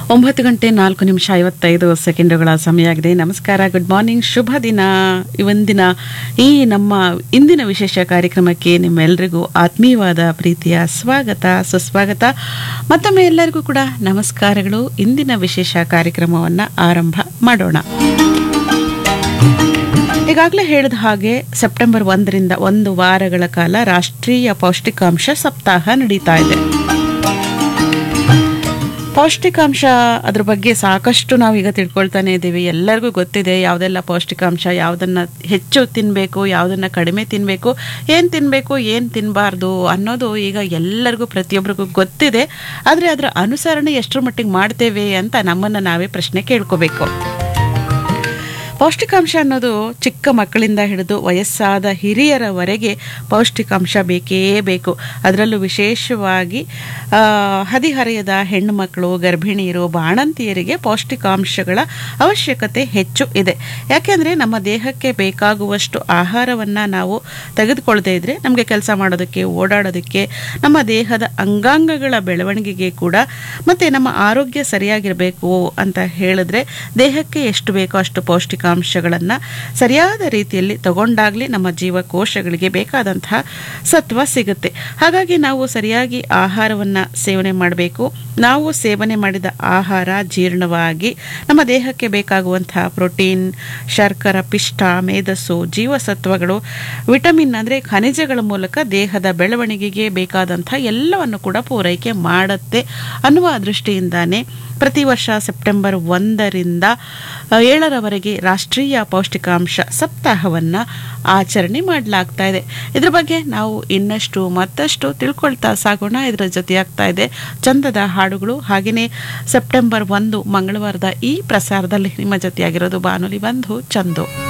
ಒಂಬತ್ತು ಗಂಟೆ ನಾಲ್ಕು ನಿಮಿಷ ಐವತ್ತೈದು ಸೆಕೆಂಡುಗಳ ಸಮಯ ಆಗಿದೆ ನಮಸ್ಕಾರ ಗುಡ್ ಮಾರ್ನಿಂಗ್ ಶುಭ ದಿನ ಇವೊಂದಿನ ಈ ನಮ್ಮ ಇಂದಿನ ವಿಶೇಷ ಕಾರ್ಯಕ್ರಮಕ್ಕೆ ನಿಮ್ಮೆಲ್ಲರಿಗೂ ಆತ್ಮೀಯವಾದ ಪ್ರೀತಿಯ ಸ್ವಾಗತ ಸುಸ್ವಾಗತ ಮತ್ತೊಮ್ಮೆ ಎಲ್ಲರಿಗೂ ಕೂಡ ನಮಸ್ಕಾರಗಳು ಇಂದಿನ ವಿಶೇಷ ಕಾರ್ಯಕ್ರಮವನ್ನು ಆರಂಭ ಮಾಡೋಣ ಈಗಾಗಲೇ ಹೇಳಿದ ಹಾಗೆ ಸೆಪ್ಟೆಂಬರ್ ಒಂದರಿಂದ ಒಂದು ವಾರಗಳ ಕಾಲ ರಾಷ್ಟ್ರೀಯ ಪೌಷ್ಟಿಕಾಂಶ ಸಪ್ತಾಹ ನಡೀತಾ ಇದೆ ಪೌಷ್ಟಿಕಾಂಶ ಅದ್ರ ಬಗ್ಗೆ ಸಾಕಷ್ಟು ನಾವೀಗ ತಿಳ್ಕೊಳ್ತಾನೆ ಇದ್ದೀವಿ ಎಲ್ಲರಿಗೂ ಗೊತ್ತಿದೆ ಯಾವುದೆಲ್ಲ ಪೌಷ್ಟಿಕಾಂಶ ಯಾವುದನ್ನು ಹೆಚ್ಚು ತಿನ್ನಬೇಕು ಯಾವುದನ್ನು ಕಡಿಮೆ ತಿನ್ನಬೇಕು ಏನು ತಿನ್ನಬೇಕು ಏನು ತಿನ್ನಬಾರ್ದು ಅನ್ನೋದು ಈಗ ಎಲ್ಲರಿಗೂ ಪ್ರತಿಯೊಬ್ಬರಿಗೂ ಗೊತ್ತಿದೆ ಆದರೆ ಅದರ ಅನುಸರಣೆ ಎಷ್ಟರ ಮಟ್ಟಿಗೆ ಮಾಡ್ತೇವೆ ಅಂತ ನಮ್ಮನ್ನು ನಾವೇ ಪ್ರಶ್ನೆ ಕೇಳ್ಕೋಬೇಕು ಪೌಷ್ಟಿಕಾಂಶ ಅನ್ನೋದು ಚಿಕ್ಕ ಮಕ್ಕಳಿಂದ ಹಿಡಿದು ವಯಸ್ಸಾದ ಹಿರಿಯರವರೆಗೆ ಪೌಷ್ಟಿಕಾಂಶ ಬೇಕೇ ಬೇಕು ಅದರಲ್ಲೂ ವಿಶೇಷವಾಗಿ ಆ, ಹದಿಹರೆಯದ ಹೆಣ್ಣು ಮಕ್ಕಳು ಗರ್ಭಿಣಿಯರು ಬಾಣಂತಿಯರಿಗೆ ಪೌಷ್ಟಿಕಾಂಶಗಳ ಅವಶ್ಯಕತೆ ಹೆಚ್ಚು ಇದೆ ಯಾಕೆಂದರೆ ನಮ್ಮ ದೇಹಕ್ಕೆ ಬೇಕಾಗುವಷ್ಟು ಆಹಾರವನ್ನು ನಾವು ತೆಗೆದುಕೊಳ್ಳದೇ ಇದ್ದರೆ ನಮಗೆ ಕೆಲಸ ಮಾಡೋದಕ್ಕೆ ಓಡಾಡೋದಕ್ಕೆ ನಮ್ಮ ದೇಹದ ಅಂಗಾಂಗಗಳ ಬೆಳವಣಿಗೆಗೆ ಕೂಡ ಮತ್ತು ನಮ್ಮ ಆರೋಗ್ಯ ಸರಿಯಾಗಿರಬೇಕು ಅಂತ ಹೇಳಿದ್ರೆ ದೇಹಕ್ಕೆ ಎಷ್ಟು ಬೇಕೋ ಅಷ್ಟು ಪೌಷ್ಟಿಕಾಂಶಗಳನ್ನು ಸರಿಯಾದ ರೀತಿಯಲ್ಲಿ ತಗೊಂಡಾಗಲಿ ನಮ್ಮ ಜೀವಕೋಶಗಳಿಗೆ ಬೇಕಾದಂತಹ ಸತ್ವ ಸಿಗುತ್ತೆ ಹಾಗಾಗಿ ನಾವು ಸರಿಯಾಗಿ ಆಹಾರವನ್ನು ಸೇವನೆ ಮಾಡಬೇಕು ನಾವು ಸೇವನೆ ಮಾಡಿದ ಆಹಾರ ಜೀರ್ಣವಾಗಿ ನಮ್ಮ ದೇಹಕ್ಕೆ ಬೇಕಾಗುವಂತಹ ಪ್ರೋಟೀನ್ ಶರ್ಕರ ಪಿಷ್ಟ ಮೇಧಸ್ಸು ಜೀವಸತ್ವಗಳು ವಿಟಮಿನ್ ಅಂದರೆ ಖನಿಜಗಳ ಮೂಲಕ ದೇಹದ ಬೆಳವಣಿಗೆಗೆ ಬೇಕಾದಂಥ ಎಲ್ಲವನ್ನು ಕೂಡ ಪೂರೈಕೆ ಮಾಡುತ್ತೆ ಅನ್ನುವ ದೃಷ್ಟಿಯಿಂದಾನೇ ಪ್ರತಿ ವರ್ಷ ಸೆಪ್ಟೆಂಬರ್ ಒಂದರಿಂದ ಆ, ಏಳರವರೆಗೆ ರಾಷ್ಟ್ರೀಯ ಪೌಷ್ಟಿಕಾಂಶ ಸಪ್ತಾಹವನ್ನು ಆಚರಣೆ ಮಾಡಲಾಗ್ತಾ ಇದೆ ಇದ್ರ ಬಗ್ಗೆ ನಾವು ಇನ್ನಷ್ಟು ಮತ್ತಷ್ಟು ತಿಳ್ಕೊಳ್ತಾ ಸಾಗೋಣ ಇದರ ಜೊತೆಯಾಗ್ತಾ ಇದೆ ಚಂದದ ಹಾಡುಗಳು ಹಾಗೆಯೇ ಸೆಪ್ಟೆಂಬರ್ ಒಂದು ಮಂಗಳವಾರದ ಈ ಪ್ರಸಾರದಲ್ಲಿ ನಿಮ್ಮ ಜೊತೆಯಾಗಿರೋದು ಬಾನುಲಿ ಬಂಧು ಚಂದು